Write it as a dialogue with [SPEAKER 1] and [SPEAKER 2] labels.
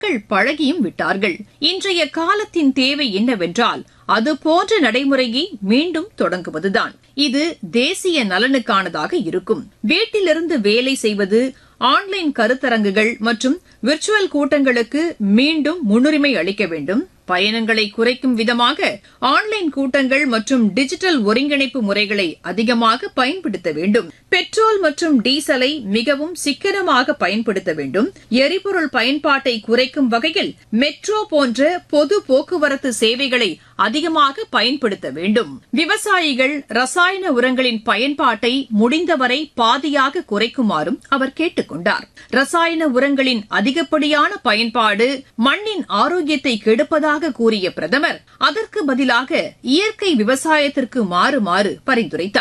[SPEAKER 1] மக்கள் பழகியும் விட்டார்கள் இன்றைய காலத்தின் தேவை என்னவென்றால் அதுபோன்ற நடைமுறையை மீண்டும் தொடங்குவதுதான் இது தேசிய நலனுக்கானதாக இருக்கும் வீட்டிலிருந்து வேலை செய்வது ஆன்லைன் கருத்தரங்குகள் மற்றும் விர்ச்சுவல் கூட்டங்களுக்கு மீண்டும் முன்னுரிமை அளிக்க வேண்டும் பயணங்களை குறைக்கும் விதமாக ஆன்லைன் கூட்டங்கள் மற்றும் டிஜிட்டல் ஒருங்கிணைப்பு முறைகளை அதிகமாக பயன்படுத்த வேண்டும் பெட்ரோல் மற்றும் டீசலை மிகவும் சிக்கனமாக பயன்படுத்த வேண்டும் எரிபொருள் பயன்பாட்டை குறைக்கும் வகையில் மெட்ரோ போன்ற பொது போக்குவரத்து சேவைகளை அதிகமாக பயன்படுத்த வேண்டும் விவசாயிகள் ரசாயன உரங்களின் பயன்பாட்டை முடிந்தவரை பாதியாக குறைக்குமாறும் அவர் கேட்டுக் கொண்டார் ரசாயன உரங்களின் அதிகப்படியான பயன்பாடு மண்ணின் ஆரோக்கியத்தை கெடுப்பதாக கூறிய பிரதமர் அதற்கு பதிலாக இயற்கை விவசாயத்திற்கு மாறுமாறு பரிந்துரைத்தார்